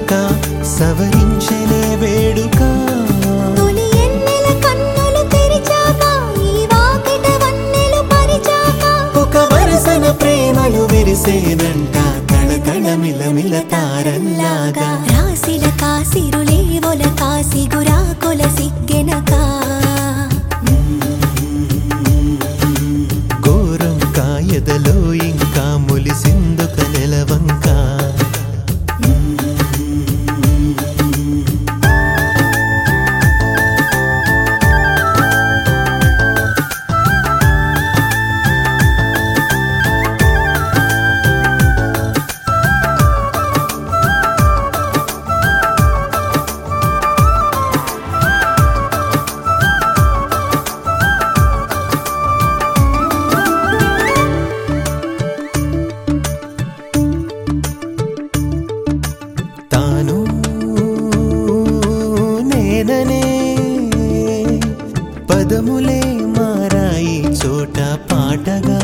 చిలుక సవరించనే వేడుక తొలి ఎన్నెల కన్నులు తెరిచాక ఈ వాకిట వన్నెలు పరిచాక ఒక వరసన ప్రేమలు విరిసేనంట కళకళ మిలమిల తారల్లాగా రాసిల కాసిరులే ఒల కాసి గురాకొల సిగ్గెనక ఘోరం కాయదలో ఇంకా ములిసిందుక నెలవంక తాను నేననే పదములే మారాయి చోట పాటగా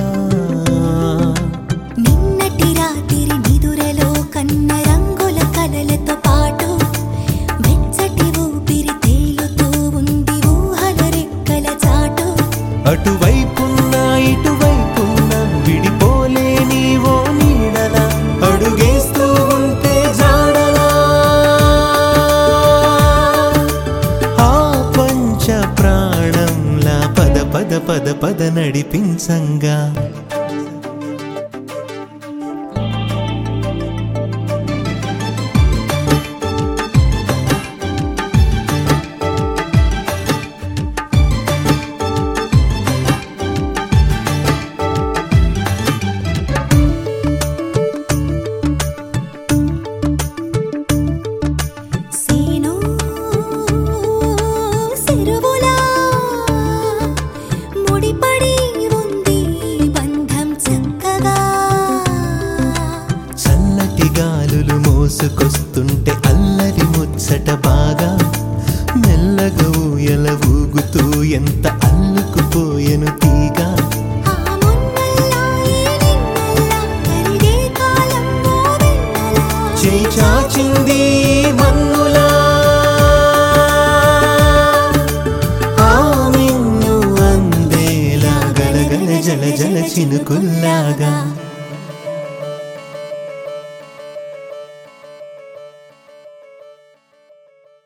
నిన్నటి రాత్రి నిదురలో కన్న రంగుల కలలతో పాటు వెచ్చటి ఊపిరి తేలుతూ ఉంది ఊహల రెక్కల చాటు అటువైపున్నా ఇటువైపున్నా విడిపోలేని ఓ నీడల అడుగేస్తూ ఉంటే జాడలా ఆ పంచ ప్రాణంలా పద పద పద పద నడిపించంగా సేను సెరువులా ముడిపడి ఉంది బంధం చక్కగా చల్లటి గాలులు మోసుకొస్తుంటే అల్లరి ముచ్చట బాగా మెల్లగా ఊయల ఊగుతూ ఎంత అల్లుకుపోయెను తీగ ఆ మొన్నల్లా ఈ నిన్నల్లా కరిగే కాలం ఓ వెన్నెలా చేయి చాచింది మన్నులా ఆ మిన్ను అందేలా గలగల జల జల చినుకుల్లాగా